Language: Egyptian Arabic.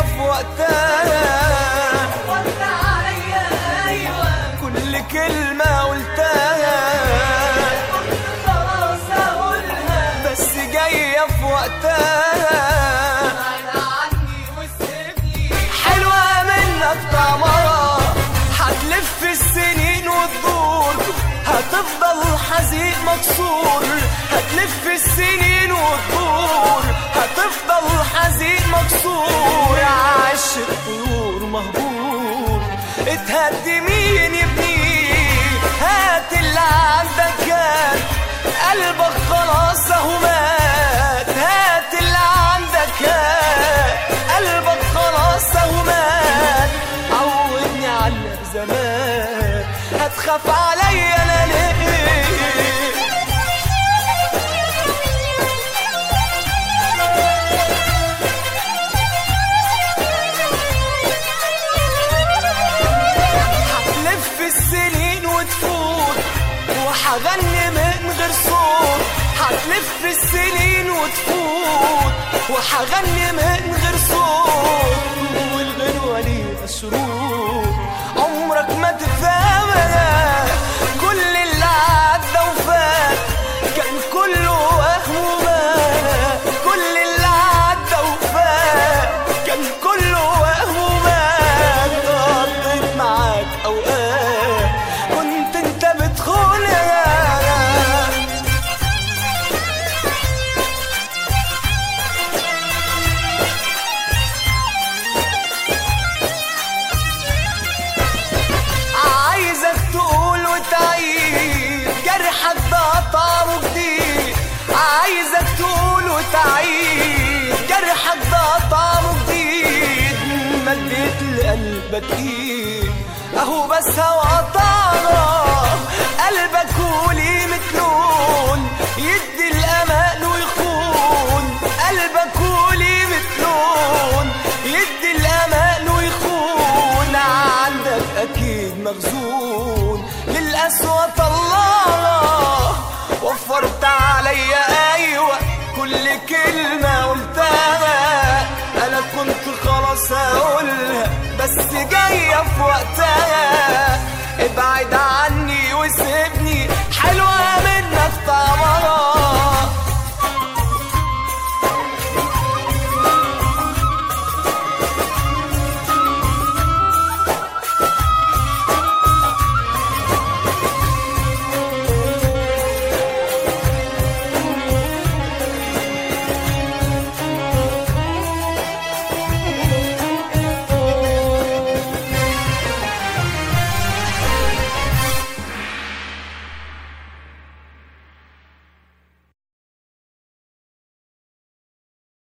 في وقتها وانت عليا ايوه كل كلمة قلتها خلاص اقولها بس جاية في وقتها بعد عني وسيبني حلوة منك طعمها هتلف السنين وتدور هتفضل حزين مكسور هتلف السنين وتدور هتفضل حزين مكسور عش الطيور مهجور اتهدي مين يبنيك هات اللي عندك كان قلبك خلاص اهو مات هات اللي عندك كان قلبك خلاص اهو مات عودني على زمان هتخاف عليا انا ليه هتلف السنين وتفوت وهغني من غير صوت هتلف السنين وتفوت وهغني من غير صوت والغنوة ليها شروط عمرك ما تفهمها كل اللي عدى وفات كان كله وهم ومات كل اللي عدى وفات كان كله وهم ومات قضيت معاك اوقات كنت انت بتخونها عايزك تقول وتعيد جرحك ده طعمه جديد عايزك تقول وتعيد جرحك ده طعمه جديد مديت لقلبك ايد اهو بس هوا طعمه قلبك وليه متلون يدي الامان ويخون قلبك وليه متلون يدي الامان ويخون عندك اكيد مخزون للأسوأ طلعنا وفرت عليا ايوه كل كلمة قلتها انا كنت خلاص هقولها بس جاية في وقتها ابعد عني